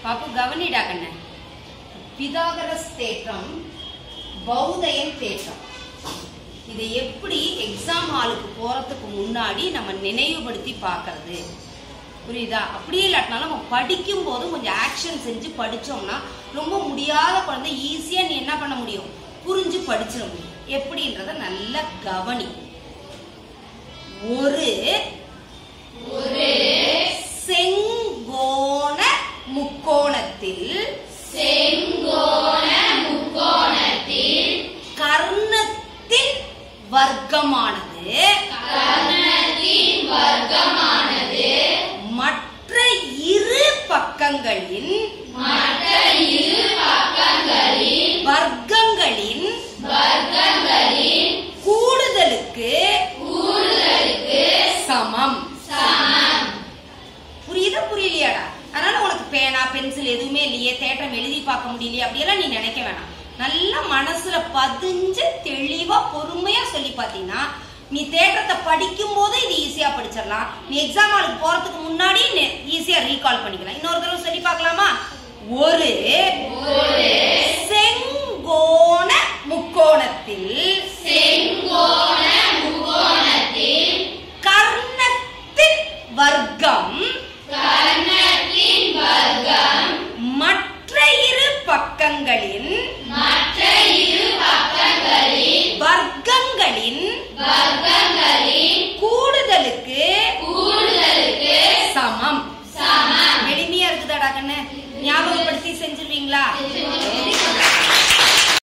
பாப்பு கவனிடா கண்ண பிதாகரஸ் தேற்றம் பௌதயன் தேற்றம் இதை எப்படி எக்ஸாம் ஹாலுக்கு போறதுக்கு முன்னாடி நம்ம நினைவுபடுத்தி பார்க்கிறது புரியுதா அப்படியே இல்லாட்டினாலும் நம்ம படிக்கும் போது கொஞ்சம் ஆக்ஷன் செஞ்சு படிச்சோம்னா ரொம்ப முடியாத குழந்தை ஈஸியா நீ என்ன பண்ண முடியும் புரிஞ்சு படிச்சிட முடியும் எப்படின்றத நல்லா கவனி ஒரு ஒரு செங்கோண முக்கோணத்தில் செங்கோண முக்கோணத்தில் கர்ணத்தின் வர்க்கமானது கர்ணத்தின் வர்க்கமானது மற்ற இரு பக்கங்களின் மற்ற இரு பக்கங்களின் வர்க்கங்களின் வர்க்கங்களின் கூடுதலுக்கு கூடுதலுக்கு சமம் சமம் புரியுதா புரியலையாடா அதனால உனக்கு பேனா பென்சில் எதுவுமே இல்லையே தேட்டம் எழுதி பார்க்க முடியலையே அப்படியெல்லாம் நீ நினைக்க வேணாம் நல்லா மனசுல பதிஞ்சு தெளிவா பொறுமையா சொல்லி பார்த்தீங்கன்னா நீ தேட்டத்தை படிக்கும் போது இது ஈஸியா படிச்சிடலாம் நீ எக்ஸாம் ஹாலுக்கு போறதுக்கு முன்னாடி ஈஸியா ரீகால் பண்ணிக்கலாம் இன்னொரு தடவை சொல்லி பார்க்கலாமா ஒரு ஒரு செங்கோண முக்கோணத்தில் செங்கோண